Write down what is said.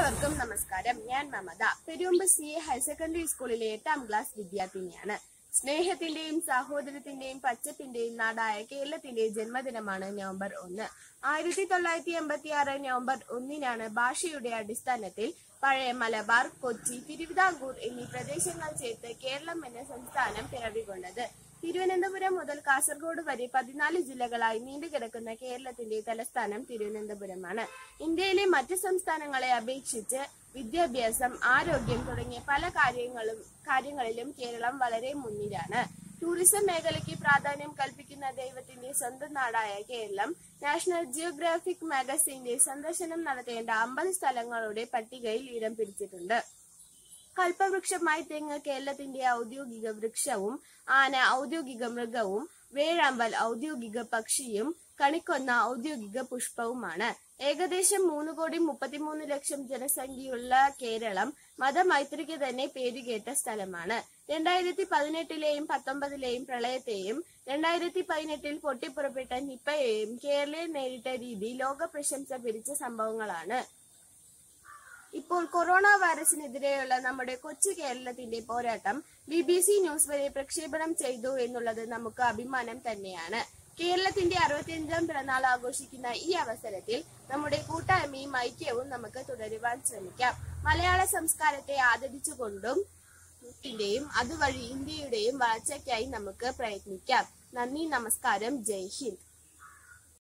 എല്ലാവർക്കും നമസ്കാരം ഞാൻ മമത പെരുമ്പ് സി എ ഹയർ സെക്കൻഡറി സ്കൂളിലെ എട്ടാം ക്ലാസ് വിദ്യാർത്ഥിനിയാണ് സ്നേഹത്തിന്റെയും സഹോദരത്തിന്റെയും പച്ചപ്പിന്റെയും നാടായ കേരളത്തിന്റെ ജന്മദിനമാണ് നവംബർ ഒന്ന് ആയിരത്തി തൊള്ളായിരത്തി എൺപത്തി ആറ് നവംബർ ഒന്നിനാണ് ഭാഷയുടെ അടിസ്ഥാനത്തിൽ പഴയ മലബാർ കൊച്ചി തിരുവിതാംകൂർ എന്നീ പ്രദേശങ്ങൾ ചേർത്ത് കേരളം എന്ന സംസ്ഥാനം പിറവികൊണ്ടത് തിരുവനന്തപുരം മുതൽ കാസർഗോഡ് വരെ പതിനാല് ജില്ലകളായി നീണ്ടുകിടക്കുന്ന കേരളത്തിന്റെ തലസ്ഥാനം തിരുവനന്തപുരമാണ് ഇന്ത്യയിലെ മറ്റ് സംസ്ഥാനങ്ങളെ അപേക്ഷിച്ച് വിദ്യാഭ്യാസം ആരോഗ്യം തുടങ്ങിയ പല കാര്യങ്ങളും കാര്യങ്ങളിലും കേരളം വളരെ മുന്നിലാണ് ടൂറിസം മേഖലയ്ക്ക് പ്രാധാന്യം കൽപ്പിക്കുന്ന ദൈവത്തിന്റെ സ്വന്തം നാടായ കേരളം നാഷണൽ ജിയോഗ്രാഫിക് മാഗസിന്റെ സന്ദർശനം നടത്തേണ്ട അമ്പത് സ്ഥലങ്ങളുടെ പട്ടികയിൽ ഇടം പിടിച്ചിട്ടുണ്ട് കൽപ്പവൃക്ഷമായി തെങ്ങ് കേരളത്തിന്റെ ഔദ്യോഗിക വൃക്ഷവും ആന ഔദ്യോഗിക മൃഗവും വേഴാമ്പൽ ഔദ്യോഗിക പക്ഷിയും കണിക്കൊന്ന ഔദ്യോഗിക പുഷ്പവുമാണ് ഏകദേശം മൂന്ന് കോടി മുപ്പത്തിമൂന്ന് ലക്ഷം ജനസംഖ്യയുള്ള കേരളം മതമൈത്രിക്ക് തന്നെ പേരുകേട്ട സ്ഥലമാണ് രണ്ടായിരത്തി പതിനെട്ടിലെയും പത്തൊമ്പതിലെയും പ്രളയത്തെയും രണ്ടായിരത്തി പതിനെട്ടിൽ പൊട്ടിപ്പുറപ്പെട്ട നിപ്പയെയും കേരളീയർ നേരിട്ട രീതി ലോക പ്രശംസ പിരിച്ച സംഭവങ്ങളാണ് ഇപ്പോൾ കൊറോണ വൈറസിനെതിരെയുള്ള നമ്മുടെ കൊച്ചു കേരളത്തിന്റെ പോരാട്ടം ബി ബി സി ന്യൂസ് വരെ പ്രക്ഷേപണം ചെയ്തു എന്നുള്ളത് നമുക്ക് അഭിമാനം തന്നെയാണ് കേരളത്തിന്റെ അറുപത്തിയഞ്ചാം പിറന്നാൾ ആഘോഷിക്കുന്ന ഈ അവസരത്തിൽ നമ്മുടെ കൂട്ടായ്മയും ഐക്യവും നമുക്ക് തുടരുവാൻ ശ്രമിക്കാം മലയാള സംസ്കാരത്തെ ആദരിച്ചുകൊണ്ടും യും അതുവഴി ഇന്ത്യയുടെയും വളർച്ചയ്ക്കായി നമുക്ക് പ്രയത്നിക്കാം നന്ദി നമസ്കാരം ജയ് ഹിന്ദ്